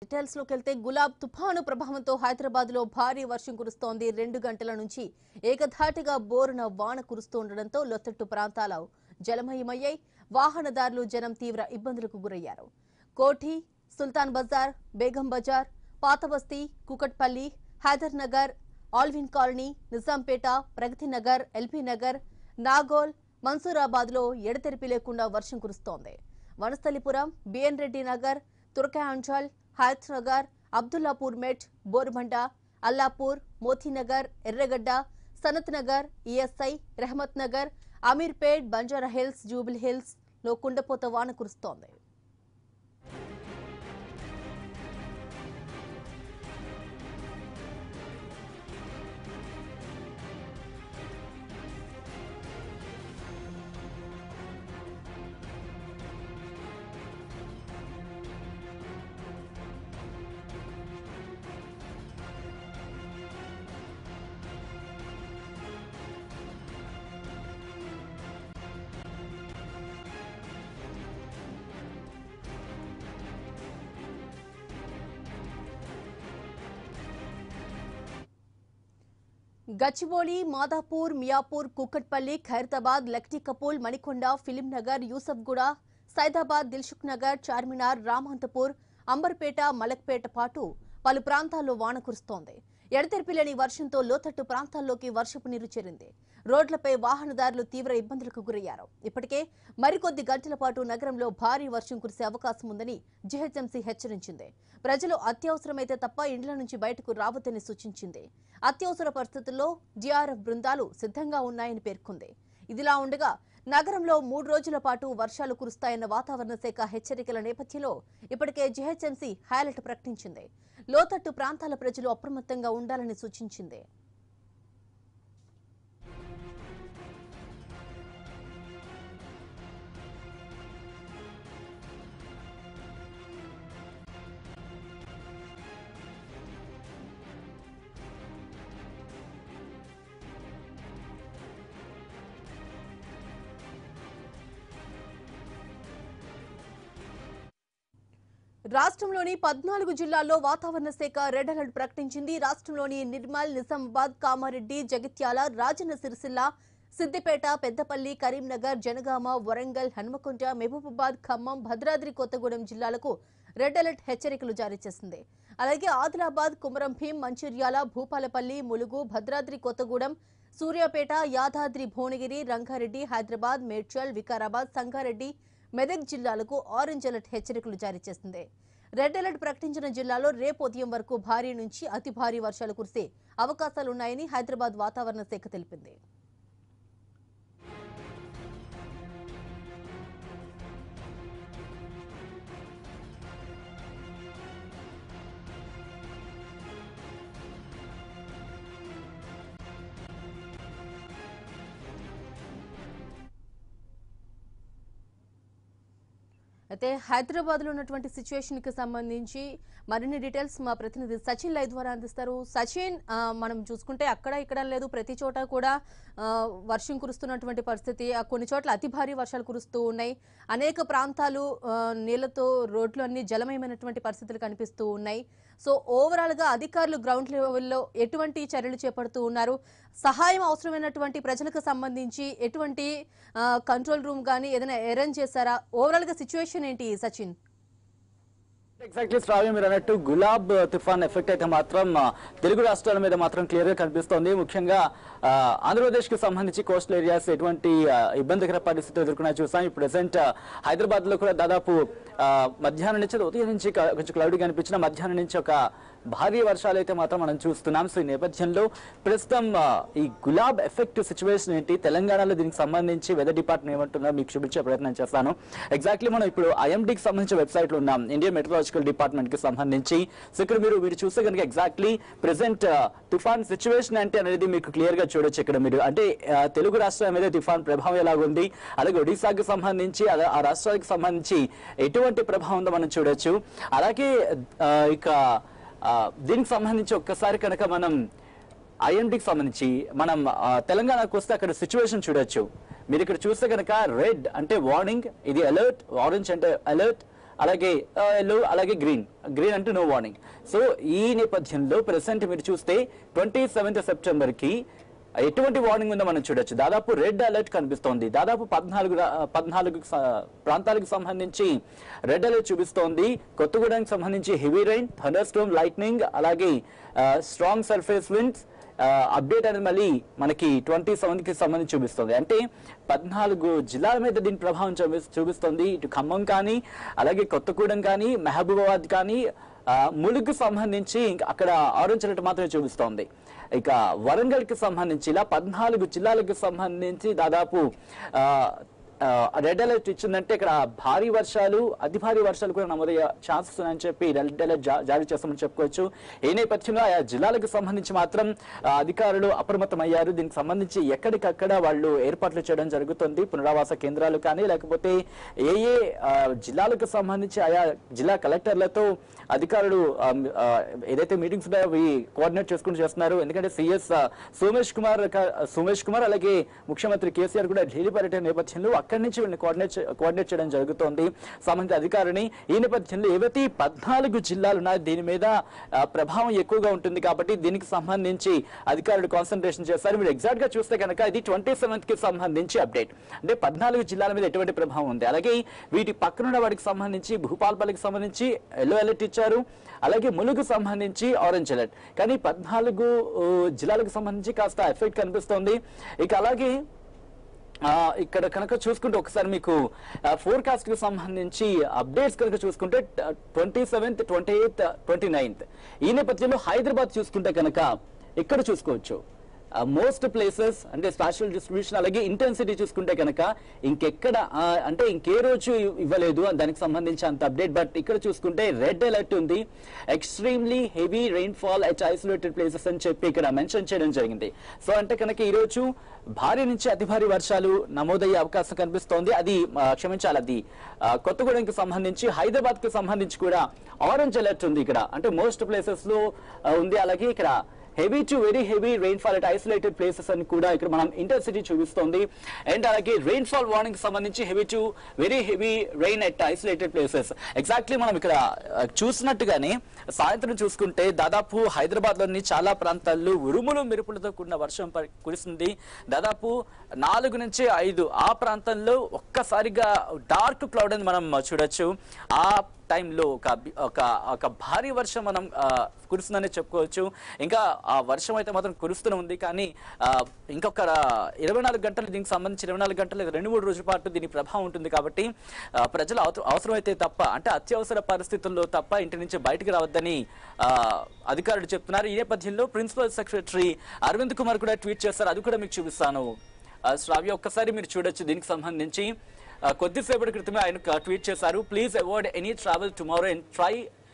details లోకి వెళ్తే గులాబ్ తుఫాను ప్రభావంతో హైదరాబాద్ లో భారీ వర్షం కురుస్తోంది రెండు గంటల నుంచి ఏకధాటిగా బోరున వాన కురుస్తూ ఉండడంతో లొత్తట్టు ప్రాంతాలు జలమయమయ్యాయి వాహనదారులు జనం తీవ్ర ఇబ్బందులకు గురయ్యారు Koti Sultan Bazar Begum Bazar Pathabasti Kukatpally Hyder Nagar Allwyn Colony Nizampet Pragathi Nagar LB Nagar Nagole Mansoorabad లో ఎడతెరిపి లేకుండా వర్షం కురుస్తోంది Vanasthalipuram BN Reddy Nagar Turka Anchal Hayat Nagar Abdullapur Met Borabanda Allapur Motinagar Erragadda Sanath Nagar ESI Rahmat Nagar Ameerpet Banjara Hills Jubilee Hills లో కుండపోత వాన కురుస్తోంది గచ్చిబౌలి మాదాపూర్ మియాపూర్ కుక్కట్పల్లి ఖైరతాబాద్ లక్టీ కపూల్ మణికొండ ఫిలిం నగర్ యూసఫ్గూడ సైదాబాద్ దిల్సుఖ్ నగర్ చార్మినార్ రామంతపూర్ అంబర్పేట మలక్పేట పాటు పలు ప్రాంతాల్లో వాన కురుస్తోంది ఎడతెరిపి లేని వర్షంతో లోతట్టు ప్రాంతాల్లోకి వర్షపు నీరు చేరింది రోడ్లపై వాహనదారులు తీవ్ర ఇబ్బందులకు గురయ్యారు ఇప్పటికే మరికొద్ది గంటల పాటు నగరంలో భారీ వర్షం కురిసే అవకాశం ఉందని జీహెచ్ఎంసీ హెచ్చరించింది ప్రజలు అత్యవసరమైతే తప్ప ఇండ్ల నుంచి బయటకు రావద్దని సూచించింది అత్యవసర పరిస్థితుల్లో జీఆర్ఎఫ్ బృందాలు సిద్ధంగా ఉన్నాయని పేర్కొంది ఇదిలా ఉండగా నగరంలో మూడు రోజుల పాటు వర్షాలు కురుస్తాయన్న వాతావరణ శాఖ హెచ్చరికల నేపథ్యంలో ఇప్పటికే జీహెచ్ఎంసీ హైలైట్ ప్రకటించింది లోతట్టు ప్రాంతాల ప్రజలు అప్రమత్తంగా ఉండాలని సూచించింది రాష్ట్రంలోని పద్నాలుగు జిల్లాల్లో వాతావరణ శాఖ రెడ్ అలర్ట్ ప్రకటించింది రాష్ట్రంలోని నిర్మల్ నిజామాబాద్ కామారెడ్డి జగిత్యాల రాజన్న సిరిసిల్ల సిద్దిపేట పెద్దపల్లి కరీంనగర్ జనగామ వరంగల్ హనుమకొండ మహబూబాబాద్ ఖమ్మం భద్రాద్రి కొత్తగూడెం జిల్లాలకు రెడ్ అలర్ట్ హెచ్చరికలు జారీ చేసింది అలాగే ఆదిలాబాద్ కుమరం భీం మంచిర్యాల భూపాలపల్లి ములుగు భద్రాద్రి కొత్తగూడెం సూర్యాపేట యాదాద్రి భువనగిరి రంగారెడ్డి హైదరాబాద్ మేడ్చల్ వికారాబాద్ సంగారెడ్డి మెదక్ జిల్లాలకు ఆరెంజ్ అలర్ట్ హెచ్చరికలు జారీ చేసింది రెడ్ అలర్ట్ ప్రకటించిన జిల్లాలో రేపు ఉదయం వరకు భారీ నుంచి అతి భారీ వర్షాలు కురిసే అవకాశాలున్నాయని హైదరాబాద్ వాతావరణ శాఖ తెలిపింది అయితే హైదరాబాద్ లో ఉన్నటువంటి సిచ్యువేషన్ కి సంబంధించి మరిన్ని డీటెయిల్స్ మా ప్రతినిధి సచిన్ లైవ్ ద్వారా అందిస్తారు సచిన్ ఆ, మనం చూసుకుంటే అక్కడ ఇక్కడ లేదు ప్రతి చోట కూడా ఆ, వర్షం కురుస్తున్నటువంటి పరిస్థితి ఆ, కొన్ని చోట్ల అతి భారీ వర్షాలు కురుస్తూ ఉన్నాయి అనేక ప్రాంతాలు ఆ, నీళ్లతో రోడ్లు అన్ని జలమయమైనటువంటి పరిస్థితులు కనిపిస్తూ ఉన్నాయి సో ఓవరాల్ గా అధికారులు గ్రౌండ్ లెవెల్లో ఎటువంటి చర్యలు చేపడుతూ ఉన్నారు సహాయం అవసరమైనటువంటి ప్రజలకు సంబంధించి ఎటువంటి కంట్రోల్ రూమ్ కానీ ఏదైనా అరేంజ్ చేశారా ఓవరాల్ గా సిచ్యువేషన్ ఏంటి సచిన్ ఎగ్జాక్ట్లీ శ్రావ్యం మీరు అన్నట్టు గులాబ్ తుఫాన్ ఎఫెక్ట్ అయితే మాత్రం ఆ, తెలుగు రాష్ట్రాల మీద మాత్రం క్లియర్ గా కనిపిస్తోంది ముఖ్యంగా ఆ, ఆంధ్రప్రదేశ్ కి సంబంధించి కోస్టల్ ఏరియాస్ ఎటువంటి ఆ, ఇబ్బందికర పరిస్థితులు ఎదుర్కొన్నా చూసాం ఇప్పుడు ప్రెసెంట్ హైదరాబాద్ లో కూడా దాదాపు ఆ, మధ్యాహ్నం నుంచి ఉదయం నుంచి క- కొంచెం క్లౌడీ కనిపించిన మధ్యాహ్నం నుంచి ఒక భారీ వర్షాలు అయితే మాత్రం మనం చూస్తున్నాం సో ఈ నేపథ్యంలో ప్రస్తుతం ఆ, ఈ గులాబ్ ఎఫెక్ట్ సిచ్యువేషన్ ఏంటి తెలంగాణలో దీనికి సంబంధించి వెదర్ డిపార్ట్మెంట్ ఏమంటుందో మీకు చూపించే ప్రయత్నం చేస్తాను ఎగ్జాక్ట్లీ మనం ఇప్పుడు ఐఎండికి సంబంధించిన వెబ్సైట్ లో ఉన్నాం ఇండియన్ మెట్రలాజికల్ డిపార్ట్మెంట్ కి సంబంధించి సో ఇక్కడ మీరు మీరు చూస్తే కనుక ఎగ్జాక్ట్లీ ప్రెసెంట్ తుఫాన్ సిచ్యువేషన్ అంటే అనేది మీకు క్లియర్ గా చూడొచ్చు ఇక్కడ మీరు అంటే ఆ, తెలుగు రాష్ట్రాల మీద తుఫాన్ ప్రభావం ఎలాగుంది అలాగే ఒడిశాకి సంబంధించి అలా- ఆ రాష్ట్రాలకు సంబంధించి ఎటువంటి ప్రభావం ఉందో మనం చూడొచ్చు అలాగే ఆ, ఇక ఆ, దీనికి సంబంధించి ఒక్కసారి కనుక మనం ఐఎండికి సంబంధించి మనం ఆ, తెలంగాణకు వస్తే అక్కడ సిచ్యువేషన్ చూడొచ్చు మీరు ఇక్కడ చూస్తే కనుక రెడ్ అంటే వార్నింగ్ ఇది అలర్ట్ ఆరెంజ్ అంటే అలర్ట్ అలాగే ఎల్లో అలాగే గ్రీన్ గ్రీన్ అంటే నో వార్నింగ్ సో ఈ నేపథ్యంలో ప్రెసెంట్ మీరు చూస్తే ట్వంటీ సెవెంత్ సెప్టెంబర్ కి ఎటువంటి వార్నింగ్ ఉందో మనం చూడొచ్చు దాదాపు రెడ్ అలర్ట్ కనిపిస్తోంది దాదాపు పద్నాలుగు రా- పద్నాలుగు స- ప్రాంతాలకు సంబంధించి రెడ్ అలర్ట్ చూపిస్తోంది కొత్తగూడెంకి సంబంధించి heavy rain thunderstorm lightning అలాగే స్ట్రాంగ్ సర్ఫేస్ విండ్స్ అప్డేట్ అనేది మళ్ళీ మనకి ట్వంటీ సెవెన్ కి సంబంధించి చూపిస్తుంది అంటే పద్నాలుగు జిల్లాల మీద దీని ప్రభావం చూపి- చూపిస్తుంది ఇటు ఖమ్మం కానీ అలాగే కొత్తగూడెం కానీ మహబూబాబాద్ కానీ ఆ, ములుగుకు సంబంధించి ఇంకా అక్కడ ఆరెంజ్ అలర్ట్ మాత్రమే చూపిస్తోంది ఇక వరంగల్ కి సంబంధించి ఇలా పద్నాలుగు జిల్లాలకు సంబంధించి దాదాపు ఆ, ఆ, రెడ్ అలర్ట్ ఇచ్చిందంటే ఇక్కడ భారీ వర్షాలు అతి భారీ వర్షాలు కూడా నమోదయ్యే ఛాన్సెస్ ఉన్నాయని చెప్పి రెడ్ అలర్ట్ జా- జారీ చేస్తామని చెప్పుకోవచ్చు ఈ నేపథ్యంలో ఆయా జిల్లాలకు సంబంధించి మాత్రం ఆ, అధికారులు అప్రమత్తమయ్యారు దీనికి సంబంధించి ఎక్కడికక్కడ వాళ్ళు ఏర్పాట్లు చేయడం జరుగుతుంది పునరావాస కేంద్రాలు కానీ లేకపోతే ఏ ఏ ఆ, జిల్లాలకు సంబంధించి ఆయా జిల్లా కలెక్టర్లతో అధికారులు ఆ, ఆ, ఏదైతే మీటింగ్స్ ఉన్నాయో అవి కోఆర్డినేట్ చేసుకుంటూ చేస్తున్నారు ఎందుకంటే సిఎస్ సోమేష్ కుమార్ క- సోమేష్ కుమార్ అలాగే ముఖ్యమంత్రి కేసీఆర్ కూడా ఢిల్లీ పర్యటన నేపథ్యంలో అక్కడి నుంచి వీళ్ళని కోఆర్డినేట్ చే- కోఆర్డినేట్ చేయడం జరుగుతోంది సంబంధిత అధికారిని ఈ నేపథ్యంలో ఏవైతే ఈ పద్నాలుగు జిల్లాలు ఉన్నాయో దీని మీద ఆ, ప్రభావం ఎక్కువగా ఉంటుంది కాబట్టి దీనికి సంబంధించి అధికారులు కాన్సన్ట్రేషన్ చేస్తారు మీరు ఎగ్జాక్ట్ గా చూస్తే కనుక ఇది ట్వంటీ సెవెంత్ కి సంబంధించి అప్డేట్ అంటే పద్నాలుగు జిల్లాల మీద ఎటువంటి ప్రభావం ఉంది అలాగే వీటి పక్కనున్న వాటికి సంబంధించి భూపాల్పల్లికి సంబంధించి ఎల్లో అలర్ట్ ఇచ్చారు అలాగే ములుగు సంబంధించి ఆరెంజ్ అలర్ట్ కానీ పద్నాలుగు ఆ, జిల్లాలకు సంబంధించి కాస్త ఎఫెక్ట్ కనిపిస్తోంది ఇక అలాగే ఆ, ఇక్కడ కనుక చూసుకుంటే ఒకసారి మీకు ఫోర్కాస్ట్ కి సంబంధించి అప్డేట్స్ కనుక చూసుకుంటే twenty seventh twenty eighth twenty ninth ఈ నేపథ్యంలో హైదరాబాద్ చూసుకుంటే కనుక ఇక్కడ చూసుకోవచ్చు మోస్ట్ ప్లేసెస్ అంటే స్పాషల్ డిస్ట్రిబ్యూషన్ అలాగే ఇంటెన్సిటీ చూసుకుంటే కనుక ఇంకెక్కడ ఆ, అంటే ఇంకే రోజు ఇవ్- ఇవ్వలేదు దానికి సంబంధించి అంత అప్డేట్ బట్ ఇక్కడ చూసుకుంటే రెడ్ అలర్ట్ ఉంది extremely heavy rainfall at isolated places అని చెప్పి ఇక్కడ మెన్షన్ చేయడం జరిగింది సో అంటే కనుక ఈ రోజు భారీ నుంచి అతి భారీ వర్షాలు నమోదయ్యే అవకాశం కనిపిస్తోంది అది ఆ, క్షమించాలి అది ఆ, కొత్తగూడెంకి సంబంధించి హైదరాబాద్ కి సంబంధించి కూడా ఆరెంజ్ అలర్ట్ ఉంది ఇక్కడ అంటే మోస్ట్ ప్లేసెస్ లో ఆ, ఉంది అలాగే ఇక్కడ heavy to very heavy rainfall at isolated places అని కూడా ఇక్కడ మనం ఇంటెన్సిటీ చూపిస్తోంది అండ్ అలాగే రెయిన్ ఫాల్ వార్నింగ్ సంబంధించి heavy to very heavy rain at isolated places exactly మనం ఇక్కడ ఆ, చూసినట్టుగానే సాయంత్రం చూసుకుంటే దాదాపు హైదరాబాద్ లోని చాలా ప్రాంతాల్లో ఉరుములు మెరుపులతో కూడిన వర్షం పడి- కురిసింది దాదాపు నాలుగు నుంచి ఐదు ఆ ప్రాంతంలో ఒక్కసారిగా డార్క్ క్లౌడ్ అని మనం చూడొచ్చు ఆ టైంలో ఒక బి- ఒక ఒక భారీ వర్షం మనం ఆ, కురుస్తుందని చెప్పుకోవచ్చు ఇంకా ఆ వర్షం అయితే మాత్రం కురుస్తూనే ఉంది కానీ ఆ, ఇంకొక ఇరవై నాలుగు గంటలు దీనికి సంబంధించి ఇరవై నాలుగు గంటలు లేదా రెండు మూడు రోజుల పాటు దీని ప్రభావం ఉంటుంది కాబట్టి ఆ, ప్రజలు అవత- అవసరమైతే తప్ప అంటే అత్యవసర పరిస్థితుల్లో తప్ప ఇంటి నుంచి బయటికి రావద్దని ఆ, అధికారులు చెప్తున్నారు ఈ నేపథ్యంలో ప్రిన్సిపల్ సెక్రటరీ అరవింద్ కుమార్ కూడా ట్వీట్ చేస్తారు అది కూడా మీకు చూపిస్తాను ఆ, శ్రావ్య ఒక్కసారి మీరు చూడొచ్చు దీనికి సంబంధించి ఆ, కొద్దిసేపటి క్రితమే ఆయన ట్వీట్ చేశారు please avoid any travel tomorrow and try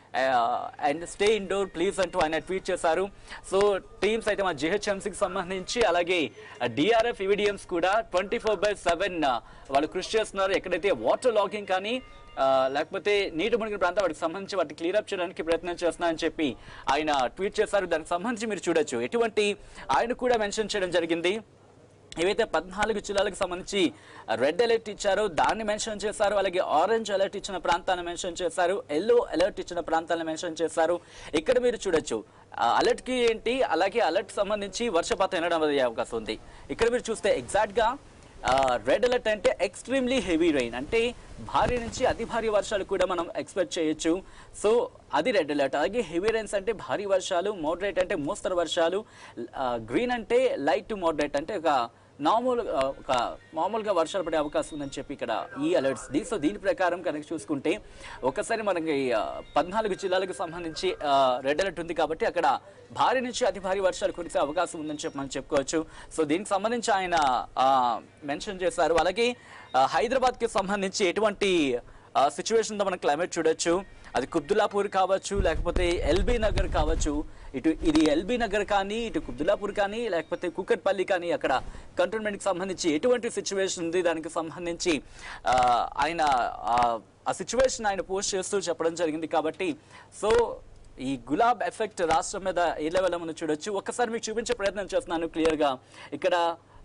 and stay indoor please అంటూ ఆయన ట్వీట్ చేశారు సో టీమ్స్ అయితే మా జిహెచ్ఎంసీకి సంబంధించి అలాగే డిఆర్ఎఫ్ ఈవిడిఎంస్ కూడా ట్వంటీ ఫోర్ బై సెవెన్ వాళ్ళు కృషి చేస్తున్నారు ఎక్కడైతే వాటర్ లాగింగ్ కానీ ఆ, లేకపోతే నీటి మునిగిన ప్రాంతం వాటికి సంబంధించి వాటిని క్లియర్ అప్ చేయడానికి ప్రయత్నం చేస్తున్నారని చెప్పి ఆయన ట్వీట్ చేశారు దానికి సంబంధించి మీరు చూడొచ్చు ఎటువంటి ఆయన కూడా మెన్షన్ చేయడం జరిగింది ఏవైతే పద్నాలుగు జిల్లాలకు సంబంధించి రెడ్ అలర్ట్ ఇచ్చారో దాన్ని మెన్షన్ చేశారు అలాగే ఆరెంజ్ అలర్ట్ ఇచ్చిన ప్రాంతాన్ని మెన్షన్ చేశారు ఎల్లో అలర్ట్ ఇచ్చిన ప్రాంతాలను మెన్షన్ చేశారు ఇక్కడ మీరు చూడొచ్చు అలర్ట్ కి ఏంటి అలాగే అలర్ట్ సంబంధించి వర్షపాతం ఎనడం అయ్యే అవకాశం ఉంది ఇక్కడ మీరు చూస్తే ఎగ్జాక్ట్ గా రెడ్ అలర్ట్ అంటే ఎక్స్ట్రీమ్లీ హెవీ రైన్ అంటే భారీ నుంచి అతి భారీ వర్షాలు కూడా మనం ఎక్స్పెక్ట్ చేయొచ్చు సో అది రెడ్ అలర్ట్ అలాగే హెవీ రైన్స్ అంటే భారీ వర్షాలు మోడరేట్ అంటే మోస్తరు వర్షాలు గ్రీన్ అంటే లైట్ టు మోడరేట్ అంటే ఒక నార్మల్ ఒక మామూలుగా వర్షాలు పడే అవకాశం ఉందని చెప్పి ఇక్కడ ఈ అలర్ట్స్ ది సో దీని ప్రకారం కనుక చూసుకుంటే ఒకసారి మనకి ఆ, పద్నాలుగు జిల్లాలకు సంబంధించి రెడ్ అలర్ట్ ఉంది కాబట్టి అక్కడ భారీ నుంచి అతి భారీ వర్షాలు కురిసే అవకాశం ఉందని చెప్పి మనం చెప్పుకోవచ్చు సో దీనికి సంబంధించి ఆయన మెన్షన్ చేశారు అలాగే ఆ, హైదరాబాద్కి సంబంధించి ఎటువంటి సిచ్యువేషన్ ఉందో మనం క్లైమేట్ చూడొచ్చు అది కుబ్దులాపూర్ కావచ్చు లేకపోతే ఎల్బీ నగర్ కావచ్చు ఇటు ఇది ఎల్బీ నగర్ కానీ ఇటు కుబ్దులాపూర్ కానీ లేకపోతే కుకట్పల్లి కానీ అక్కడ కంటోన్మెంట్కి సంబంధించి ఎటువంటి సిచ్యువేషన్ ఉంది దానికి సంబంధించి ఆ, ఆయన ఆ, ఆ సిచ్యువేషన్ ఆయన పోస్ట్ చేస్తూ చెప్పడం జరిగింది కాబట్టి సో ఈ గులాబ్ ఎఫెక్ట్ రాష్ట్రం మీద ఏ లెవెల్ మనం చూడొచ్చు ఒక్కసారి మీకు చూపించే ప్రయత్నం చేస్తున్నాను క్లియర్గా ఇక్కడ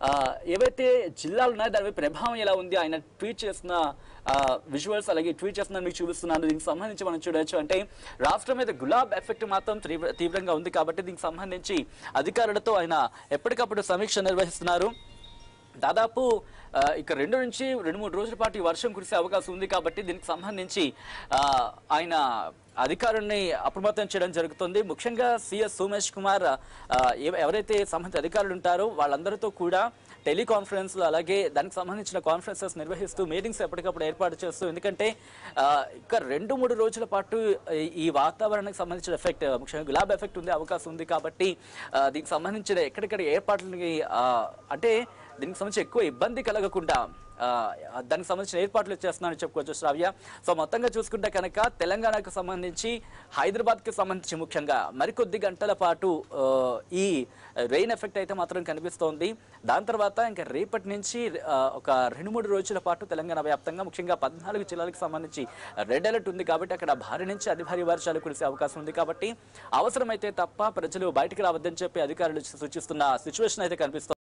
ఆ, ఏవైతే జిల్లాలు ఉన్నాయో దానిపై ప్రభావం ఎలా ఉంది ఆయన ట్వీట్ చేసిన విజువల్స్ అలాగే ట్వీట్ చేస్తున్న మీకు చూపిస్తున్నాను దీనికి సంబంధించి మనం చూడొచ్చు అంటే రాష్ట్రం మీద గులాబ్ ఎఫెక్ట్ మాత్రం తీవ్ర తీవ్రంగా ఉంది కాబట్టి దీనికి సంబంధించి అధికారులతో ఆయన ఎప్పటికప్పుడు సమీక్ష నిర్వహిస్తున్నారు దాదాపు ఆ, ఇక రెండు నుంచి రెండు మూడు రోజుల పాటు ఈ వర్షం కురిసే అవకాశం ఉంది కాబట్టి దీనికి సంబంధించి ఆ, ఆయన అధికారుల్ని అప్రమత్తం చేయడం జరుగుతుంది ముఖ్యంగా సిఎస్ సోమేష్ కుమార్ ఆ, ఎవ- ఎవరైతే సంబంధిత అధికారులు ఉంటారో వాళ్ళందరితో కూడా టెలికాన్ఫరెన్స్లు అలాగే దానికి సంబంధించిన కాన్ఫరెన్సెస్ నిర్వహిస్తూ మీటింగ్స్ ఎప్పటికప్పుడు ఏర్పాటు చేస్తూ ఎందుకంటే ఆ, ఇక రెండు మూడు రోజుల పాటు ఈ- ఈ వాతావరణానికి సంబంధించిన ఎఫెక్ట్ ముఖ్యంగా గులాబ్ ఎఫెక్ట్ ఉంది అవకాశం ఉంది కాబట్టి ఆ, దీనికి సంబంధించిన ఎక్కడెక్కడ ఏర్పాట్లని ఆ, అంటే దీనికి సంబంధించి ఎక్కువ ఇబ్బంది కలగకుండా ఆ, దానికి సంబంధించిన ఏర్పాట్లు చేస్తున్నానని చెప్పుకోవచ్చు శ్రావ్య సో మొత్తంగా చూసుకుంటే కనుక తెలంగాణకు సంబంధించి హైదరాబాద్కి సంబంధించి ముఖ్యంగా మరికొద్ది గంటల పాటు ఆ, ఈ రెయిన్ ఎఫెక్ట్ అయితే మాత్రం కనిపిస్తోంది దాని తర్వాత ఇంకా రేపటి నుంచి ఆ, ఒక రెండు మూడు రోజుల పాటు తెలంగాణ వ్యాప్తంగా ముఖ్యంగా పద్నాలుగు జిల్లాలకు సంబంధించి రెడ్ అలర్ట్ ఉంది కాబట్టి అక్కడ భారీ నుంచి అతి భారీ వర్షాలు కురిసే అవకాశం ఉంది కాబట్టి అవసరమైతే తప్ప ప్రజలు బయటికి రావద్దని చెప్పి అధికారులు సూచిస్తున్న సిచ్యువేషన్ అయితే కనిపిస్తోంది